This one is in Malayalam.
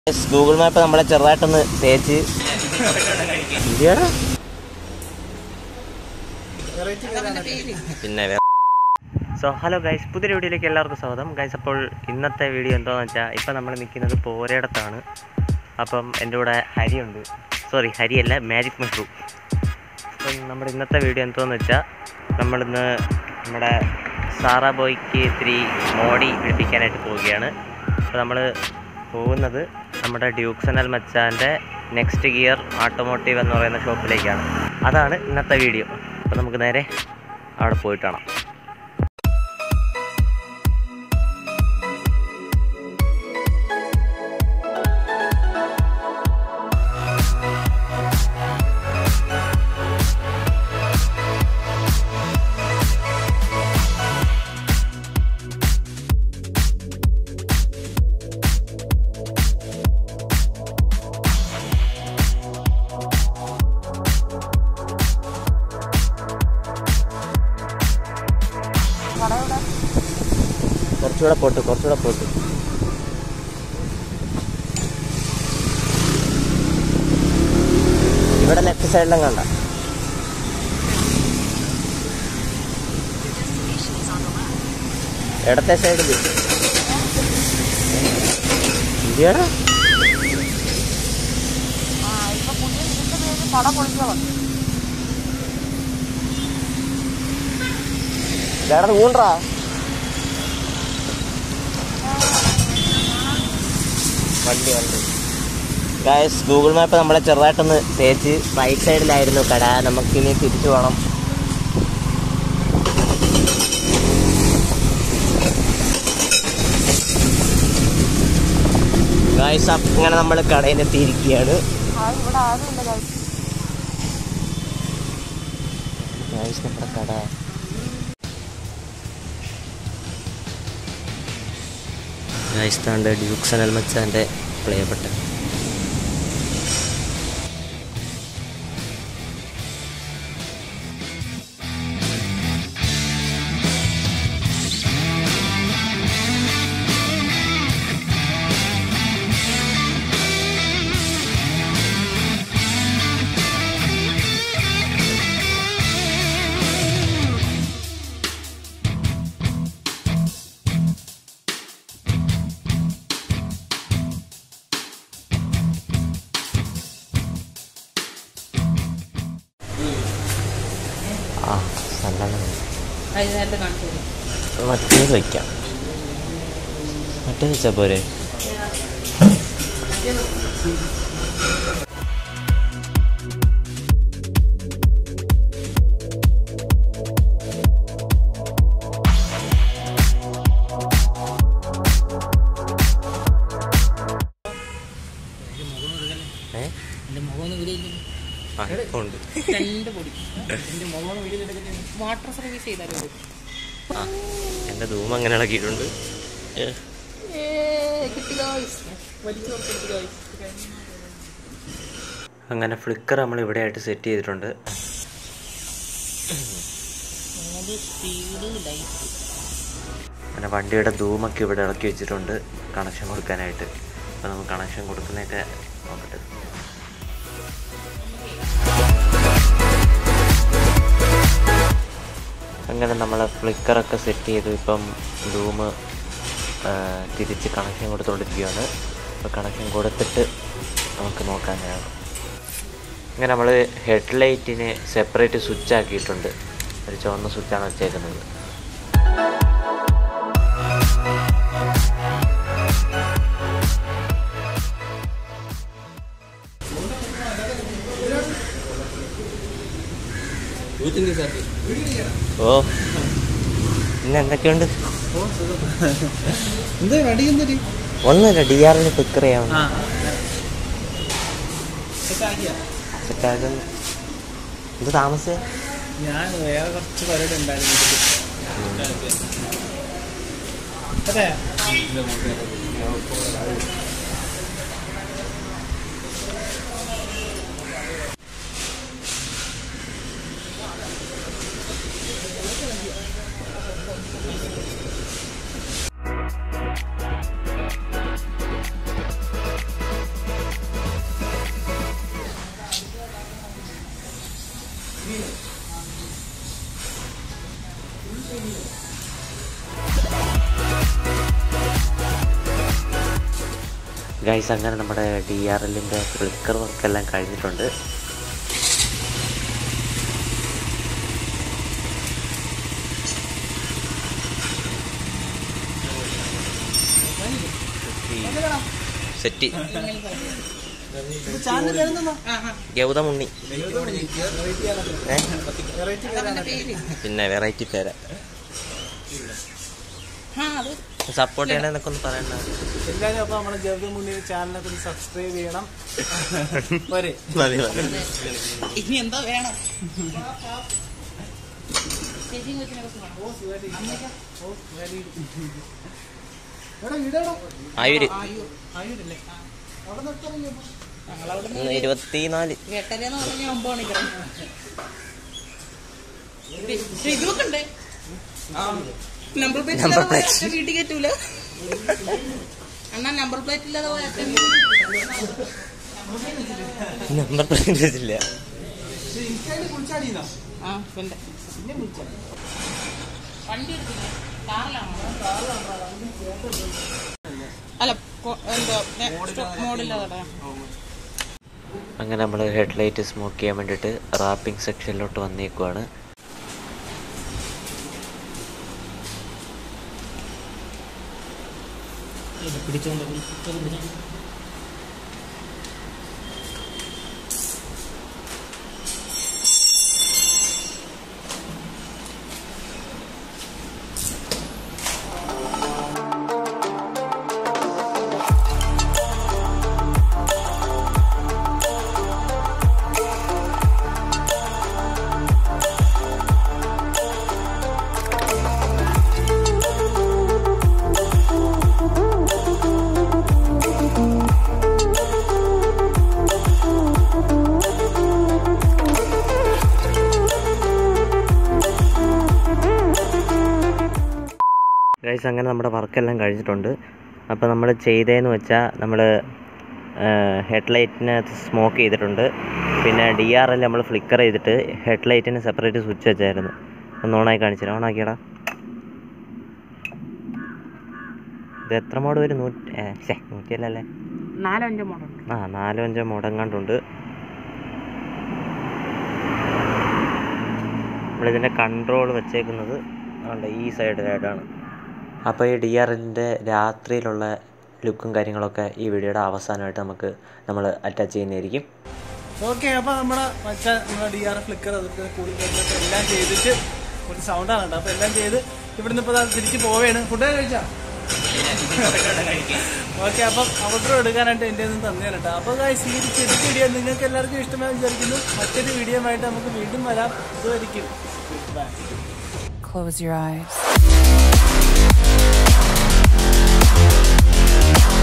ഗൂഗിൾ മാപ്പ് നമ്മളെ ചെറുതായിട്ടൊന്ന് തേച്ച് ഇല്ല്യാടാ. പിന്നെ സോ ഹലോ ഗൈസ് പുതിയ വീഡിയോയിലേക്ക് എല്ലാവർക്കും സ്വാഗതം ഗൈസ് അപ്പോൾ ഇന്നത്തെ വീഡിയോ എന്താണെന്ന് വെച്ചാൽ ഇപ്പം നമ്മൾ നിൽക്കുന്നത് പോരയിടത്താണ് അപ്പം എൻ്റെ കൂടെ ഹരിയുണ്ട് സോറി ഹരിയല്ല മാജിക് മഷ്റൂം അപ്പം നമ്മുടെ ഇന്നത്തെ വീഡിയോ എന്താണെന്ന് വെച്ചാൽ നമ്മളിന്ന് നമ്മുടെ സാറാ ബോയ്ക്ക് ഇത്തിരി മോഡി പിടിപ്പിക്കാനായിട്ട് പോവുകയാണ് അപ്പോൾ നമ്മൾ പോകുന്നത് നമ്മുടെ ഡ്യൂക്സനൽ മച്ചാൻ്റെ നെക്സ്റ്റ് ഗിയർ ഓട്ടോമോട്ടീവ് എന്ന് പറയുന്ന ഷോപ്പിലേക്കാണ് അതാണ് ഇന്നത്തെ വീഡിയോ അപ്പോൾ നമുക്ക് നേരെ അവിടെ പോയിട്ട് കാണാം കുറച്ചുകൂടെ പോട്ട് കുറച്ചുകൂടെ പോട്ട് ഇവിടെ ലെഫ്റ്റ് സൈഡിലും കണ്ട ഇടത്തെ സൈഡിൽ ഇന്ത്യയുടെ ചേട്ടൻ ഊണ്ടാ വണ്ടി വണ്ടി ഗായസ് ഗൂഗിൾ മാപ്പ് നമ്മളെ ചെറുതായിട്ടൊന്ന് തേച്ച് റൈറ്റ് സൈഡിലായിരുന്നു കട നമുക്കിനി തിരിച്ചു പോകണം ഗായസ് അങ്ങനെ നമ്മൾ കടയിൽ എത്തിയിരിക്കുകയാണ് ഗായസ് നമ്മുടെ കട രാജസ്ഥാൻ്റെ ഡ്യൂക്സ് അനൽ മച്ചാൻ്റെ പ്രിയപ്പെട്ട ആ നല്ലോണം അതിനകത്ത് കാണിച്ചു തരും മറ്റേത് വയ്ക്കാം മറ്റേത് വെച്ചാൽ പോരെ ഏ എൻ്റെ മുഖമൊന്നും വീടില്ല ആ ഇപ്പോൾ ഉണ്ട് രണ്ട് പൊടി എൻ്റെ മുഖമൊന്നും വീടില്ല വാട്ടർ സർവീസ് ചെയ്താലും മതി. ആ എൻ്റെ ധൂമം അങ്ങനെ ഇളക്കിയിട്ടുണ്ട് ഏ, ഏയ്, കിട്ടി guys. വലിച്ചു കൊടുത്തെടുത്ത് guys. അങ്ങനെ ഫ്ലിക്കർ നമ്മൾ ഇവിടെ ആയിട്ട് സെറ്റ് ചെയ്തിട്ടുണ്ട് മോഡ് സ്പീഡ് ലൈറ്റ് അങ്ങനെ വണ്ടിയുടെ ധൂമൊക്കെ ഇവിടെ ഇളക്കി വെച്ചിട്ടുണ്ട് കണക്ഷൻ കൊടുക്കാനായിട്ട് അപ്പോൾ നമുക്ക് കണക്ഷൻ കൊടുക്കുന്നതൊക്കെ നോക്കട്ടെ അങ്ങനെ നമ്മൾ ഫ്ലിക്കറൊക്കെ സെറ്റ് ചെയ്തു ഇപ്പം ധൂമ് തിരിച്ച് കണക്ഷൻ കൊടുത്തുകൊണ്ടിരിക്കുകയാണ് അപ്പോൾ കണക്ഷൻ കൊടുത്തിട്ട് നമുക്ക് നോക്കാനാണ് ഇങ്ങനെ നമ്മൾ ഹെഡ് ലൈറ്റിന് സെപ്പറേറ്റ് സ്വിച്ച് ആക്കിയിട്ടുണ്ട് ഒരു ചുവന്ന സ്വിച്ചാണ് വെച്ചേക്കുന്നത് ഓ പിന്നെ എന്തൊക്കെയുണ്ട് എന്താ വണ്ടി എന്തൊരു ഒന്നുമില്ല ഡി ആറിന് പിക്കർ ചെയ്യാൻ ആ സെറ്റാക്കുന്നു ഇത് താമസിച്ച ഞാൻ വേറെ കുറച്ച് പരിപാടി ഉണ്ടായിരുന്നു അതെ ഗൈസ് അങ്ങനെ നമ്മുടെ ഡി ആർ എല്ലിൻ്റെ ഫ്ലിക്കർ വർക്കെല്ലാം കഴിഞ്ഞിട്ടുണ്ട് സെറ്റ് ചാനൽ വരുന്നോ ഗൗതം ഉണ്ണി ഏ? അതവന്റെ പേര് പിന്നെ വെറൈറ്റി പേര് ആ അത് സപ്പോർട്ട് ചെയ്യണമെന്നൊക്കെ ഒന്ന് പറയണ്ട എല്ലാവരും അപ്പൊ നമ്മുടെ ജഗത് മുന്നിൽ ചാനലൊക്കെ ഒന്ന് സബ്സ്ക്രൈബ് ചെയ്യണം പോരെ മതി മതി ഇനി എന്താ വേണം ചേച്ചിയും കൊച്ചിനൊക്കെ സുഖമാണോ? എടാ വീടാണോ ആയൂര് ആയു ആയിട്ടില്ലേ അവിടെ നിർത്തിറങ്ങിയപ്പോ ഞങ്ങളവിടെ ഇന്ന് ഇരുപത്തിനാല് എട്ടരന്ന് പറഞ്ഞ ഒമ്പത് മണിക്കണം ഇതൊക്കെ ഉണ്ട് നമ്പർ Number പ്ലേറ്റ് plate. വീട്ടിൽ കയറ്റൂല അണ്ണാ നമ്പർ പ്ലേറ്റ് ഇല്ലാതെ പോയാൽ നമ്പർ പ്ലേറ്റ് ഇല്ല ഇൻസ്റ്റായിട്ട് കുളിച്ചാടിയെന്നോ ആ പിന്നെ പിന്നെ കുളിച്ചാ വണ്ടി എടുത്തില്ലേ കാറിലാണോ അല്ല കൊ- എന്തോ മോഡില്ലാതെ അങ്ങനെ നമ്മൾ ഹെഡ്ലൈറ്റ് സ്മോക്ക് ചെയ്യാൻ വേണ്ടിയിട്ട് റാപ്പിംഗ് സെക്ഷനിലോട്ട് വന്നേക്കുവാണ് ഗൈസ് അങ്ങനെ നമ്മുടെ വർക്കെല്ലാം കഴിഞ്ഞിട്ടുണ്ട് അപ്പോൾ നമ്മൾ ചെയ്തതെന്ന് വെച്ചാൽ നമ്മൾ ഹെഡ്ലൈറ്റിനകത്ത് സ്മോക്ക് ചെയ്തിട്ടുണ്ട് പിന്നെ ഡി ആർ എൽ നമ്മൾ ഫ്ലിക്കർ ചെയ്തിട്ട് ഹെഡ്ലൈറ്റിന് സെപ്പറേറ്റ് സ്വിച്ച് വെച്ചായിരുന്നു ഒന്ന് ഓണായി കാണിച്ചു ഓണാക്കിയടാ ഇത് എത്ര മോഡ് വരും നൂറ്റി ശേ നൂറ്റിയല്ലല്ലേ നാലോ അഞ്ചോ മോഡുണ്ട് ആ നാലോ അഞ്ചോ മോഡെങ്ങാണ്ടുണ്ട് നമ്മളിതിൻ്റെ കൺട്രോൾ വെച്ചേക്കുന്നത് അതുകൊണ്ട് ഈ സൈഡിലായിട്ടാണ് അപ്പോൾ ഈ ഡി ആർ എല്ലിൻ്റെ രാത്രിയിലുള്ള ലുക്കും കാര്യങ്ങളൊക്കെ ഈ വീഡിയോയുടെ അവസാനമായിട്ട് നമുക്ക് നമ്മൾ അറ്റാച്ച് ചെയ്യുന്നതായിരിക്കും ഓക്കെ അപ്പൊ നമ്മുടെ മച്ചാൻ നമ്മുടെ ഡി ആർ ഫ്ലിക്കർ അതൊക്കെ കൂടി കഴിഞ്ഞിട്ട് എല്ലാം ചെയ്തിട്ട് കുറച്ച് സൗണ്ടാണ് കേട്ടോ അപ്പൊ എല്ലാം ചെയ്ത് ഇവിടുന്ന് ഇപ്പൊ ദാ തിരിച്ച് പോവേണ് ഫുഡ് കഴിച്ചാ ഓക്കെ അപ്പം ഔട്ടർ എടുക്കാനായിട്ട് എൻ്റെ ഒന്നും തന്നെയാണ് കേട്ടോ അപ്പോൾ ഗൈസ് ഈ ഒരു ചെറിയ വീഡിയോ നിങ്ങൾക്ക് എല്ലാവർക്കും ഇഷ്ടമായി വിചാരിക്കുന്നു മറ്റൊരു വീഡിയോ ആയിട്ട് നമുക്ക് വീണ്ടും വരാം ഇതുവരിക്കും ബൈ Close your eyes.